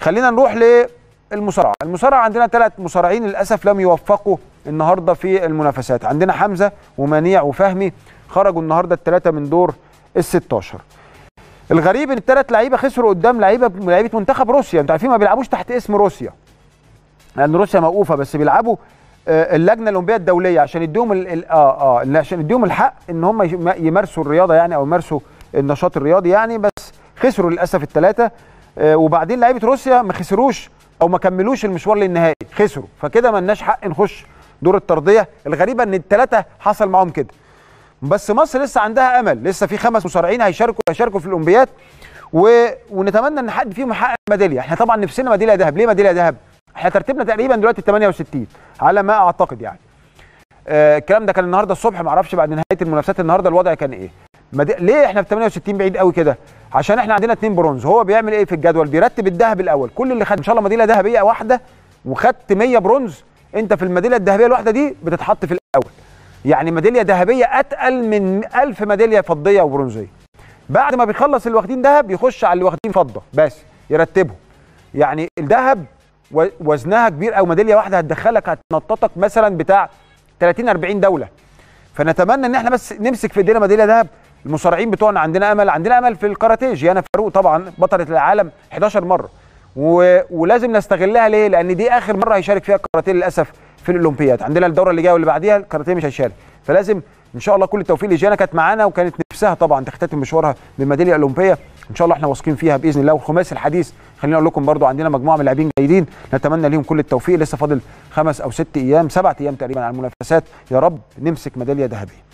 خلينا نروح للمصارعه المصارعه عندنا ثلاث مصارعين للاسف لم يوفقوا النهارده في المنافسات عندنا حمزه ومنيع وفهمي خرجوا النهارده الثلاثه من دور ال 16 الغريب ان الثلاث لعيبه خسروا قدام لعيبه لعيبه منتخب روسيا انتوا عارفين ما بيلعبوش تحت اسم روسيا لان يعني روسيا موقوفه بس بيلعبوا اللجنه الاولمبيه الدوليه عشان يديهم ال ال اه اه عشان يديهم الحق ان هم يمارسوا الرياضه يعني او يمارسوا النشاط الرياضي يعني بس خسروا للاسف الثلاثه آه وبعدين لعيبه روسيا ما خسروش او ما كملوش المشوار للنهائي خسروا فكده ما لناش حق نخش دور الترضيه الغريبه ان الثلاثه حصل معاهم كده بس مصر لسه عندها امل لسه في خمس مصارعين هيشاركوا هيشاركوا في الاولمبياد و... ونتمنى ان حد فيهم يحقق ميداليه احنا طبعا نفسنا ميداليه ذهب ليه ميداليه ذهب احنا ترتيبنا تقريبا دلوقتي 68 على ما اعتقد يعني آه الكلام ده كان النهارده الصبح ما اعرفش بعد نهايه المنافسات النهارده الوضع كان ايه مد... ليه احنا في 68 بعيد قوي كده عشان احنا عندنا اثنين برونز هو بيعمل ايه في الجدول بيرتب الذهب الاول كل اللي خد ان شاء الله ميداليه ذهبيه واحده وخدت 100 برونز انت في الميداليه الذهبيه الواحده دي بتتحط في الاول يعني ميداليه ذهبيه اتقل من 1000 ميداليه فضيه وبرونزيه بعد ما بيخلص اللي واخدين ذهب يخش على اللي واخدين فضه بس يرتبهم يعني الذهب وزنها كبير او ميداليه واحده هتدخلك هتنططك مثلا بتاع 30 40 دوله فنتمنى ان احنا بس نمسك في ايدينا ميداليه ذهب المصارعين بتوعنا عندنا امل عندنا امل في الكاراتيه جيانا فاروق طبعا بطله العالم 11 مره و... ولازم نستغلها ليه لان دي اخر مره هيشارك فيها الكاراتيه للاسف في الاولمبياد عندنا الدوره اللي جايه واللي بعديها الكاراتيه مش هيشارك فلازم ان شاء الله كل التوفيق لجيانا كانت معانا وكانت نفسها طبعا تختتم مشوارها بالميداليه الاولمبيه ان شاء الله احنا واثقين فيها باذن الله والخماسي الحديث خليني اقول لكم برضو عندنا مجموعه من اللاعبين جيدين نتمنى ليهم كل التوفيق لسه فاضل خمس او ست ايام سبعة ايام تقريبا على المنافسات يا رب نمسك ميداليه ذهبيه